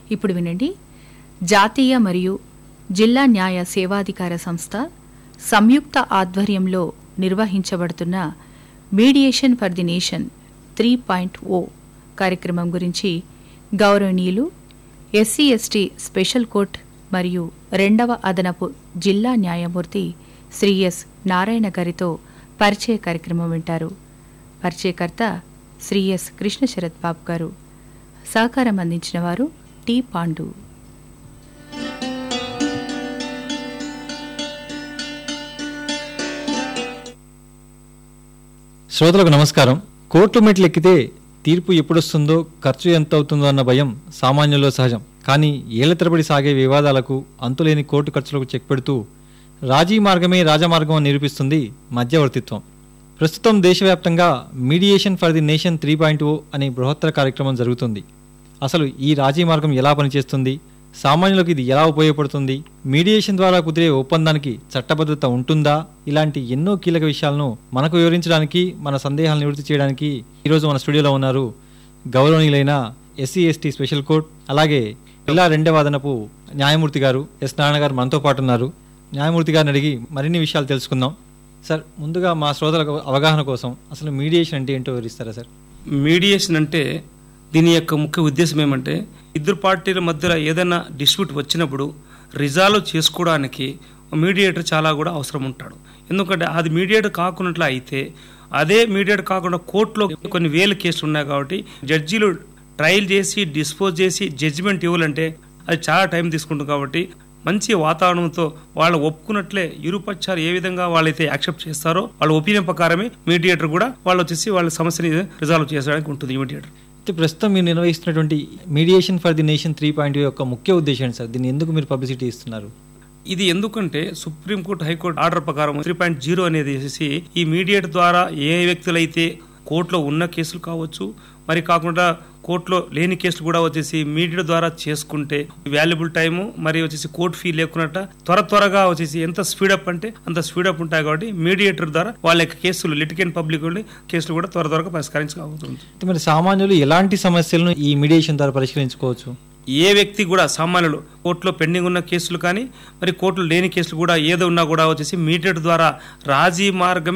ఇప్పుడు వినండి జాతీయ మరియు జిల్లా న్యాయ సేవాధికార సంస్థ సంయుక్త ఆధ్వర్యంలో నిర్వహించబడుతున్న mediation for the nation three point O కార్యక్రమం గురించి గౌరవనీయులు ఎస్సీ ఎస్టీ స్పెషల్ కోర్ట్ మరియు రెండవ అదనపు జిల్లా న్యాయమూర్తి శ్రీ ఎస్ నారాయణ గారితో పరిచయ కార్యక్రమం వింటారు పరిచయకర్త శ్రీ ఎస్ కృష్ణ శరత్ బాబు గారు సహకారం అందించిన వారు టి పాండు శ్రోతలకు నమస్కారం కోర్టు మెట్లు ఎక్కితే తీర్పు ఎప్పుడొస్తుందో ఖర్చు ఎంత అవుతుందో అన్న భయం సామాన్యుల్లో సహజం కానీ ఏళ్ల తరబడి సాగే వివాదాలకు అంతులేని కోర్టు ఖర్చులకు చెక్ పెడుతూ రాజీ మార్గమే రాజమార్గం అని నిరూపిస్తుంది మధ్యవర్తిత్వం ప్రస్తుతం దేశవ్యాప్తంగా mediation for the nation three point O అనే బృహత్తర కార్యక్రమం జరుగుతుంది అసలు ఈ రాజీ మార్గం ఎలా పనిచేస్తుంది సామాన్యులకు ఇది ఎలా ఉపయోగపడుతుంది మీడియేషన్ ద్వారా కుదిరే ఒప్పందానికి చట్టబద్ధత ఉంటుందా ఇలాంటి ఎన్నో కీలక విషయాలను మనకు వివరించడానికి మన సందేహాలను నివృత్తి చేయడానికి ఈరోజు మన స్టూడియోలో ఉన్నారు గౌరవనీయులైన ఎస్సీ ఎస్టీ స్పెషల్ కోర్ట్ అలాగే జిల్లా రెండవ అదనపు న్యాయమూర్తి గారు ఎస్ నారాయణ గారు మనతో పాటు ఉన్నారు న్యాయమూర్తి గారిని అడిగి మరిన్ని విషయాలు తెలుసుకుందాం సార్ ముందుగా మా శ్రోతలకు అవగాహన కోసం అసలు మీడియేషన్ అంటే ఏంటో వివరిస్తారా సార్ మీడియేషన్ అంటే దీని యొక్క ముఖ్య ఉద్దేశం ఏమంటే ఇద్దరు పార్టీల మధ్యలో ఏదైనా డిస్ప్యూట్ వచ్చినప్పుడు రిజాల్వ్ చేసుకోవడానికి మీడియేటర్ చాలా కూడా అవసరం ఉంటాడు ఎందుకంటే అది మీడియేటర్ కాకున్నట్లు అయితే అదే మీడియేటర్ కాకుండా కోర్టులో కొన్ని వేల కేసులు ఉన్నాయి కాబట్టి జడ్జీలు ట్రయల్ చేసి డిస్పోజ్ చేసి జడ్జిమెంట్ ఇవ్వాలంటే అది చాలా టైం తీసుకుంటుంది కాబట్టి మంచి వాతావరణంతో వాళ్ళు ఒప్పుకున్నట్లే ఇరుపక్షాలు ఏ విధంగా వాళ్ళైతే యాక్సెప్ట్ చేస్తారో వాళ్ళ ఒపీనియన్ ప్రకారమే మీడియేటర్ కూడా వాళ్ళు వచ్చేసి వాళ్ళ సమస్యని రిజాల్వ్ చేయడానికి ఉంటుంది మీడియేటర్ అయితే ప్రస్తుతం మీరు నిర్వహిస్తున్నటువంటి mediation for the nation three point యొక్క ముఖ్య ఉద్దేశం ఏంటి సార్ దీన్ని ఎందుకు మీరు పబ్లిసిటీ ఇస్తున్నారు ఇది ఎందుకంటే సుప్రీంకోర్టు హైకోర్టు ఆర్డర్ ప్రకారం త్రీ పాయింట్ జీరో అనేది వేసేసి ఈ మీడియేటర్ ద్వారా ఏ వ్యక్తులైతే కోర్టులో ఉన్న కేసులు కావచ్చు మరి కాకుండా కోర్టులో లేని కేసులు కూడా వచ్చేసి మీడియా ద్వారా చేసుకుంటే వాల్యుబుల్ టైము మరి వచ్చేసి కోర్టు ఫీ లేకున్నట్ట త్వర త్వరగా వచ్చేసి ఎంత స్పీడప్ అంటే అంత స్పీడప్ ఉంటాయి కాబట్టి మీడియేటర్ ద్వారా వాళ్ళ యొక్క కేసులు లిటికెంట్ పబ్లిక్ కేసులు కూడా త్వర త్వరగా పరిష్కరించగలుగుతుంది అయితే మరి సామాన్యులు ఎలాంటి సమస్యలను ఈ మీడియేషన్ ద్వారా పరిష్కరించుకోవచ్చు ఏ వ్యక్తి కూడా సామాన్యులు కోర్టులో పెండింగ్ ఉన్న కేసులు కానీ మరి కోర్టులో లేని కేసులు కూడా ఏదో ఉన్నా కూడా వచ్చేసి మీడియేటర్ ద్వారా రాజీ మార్గమే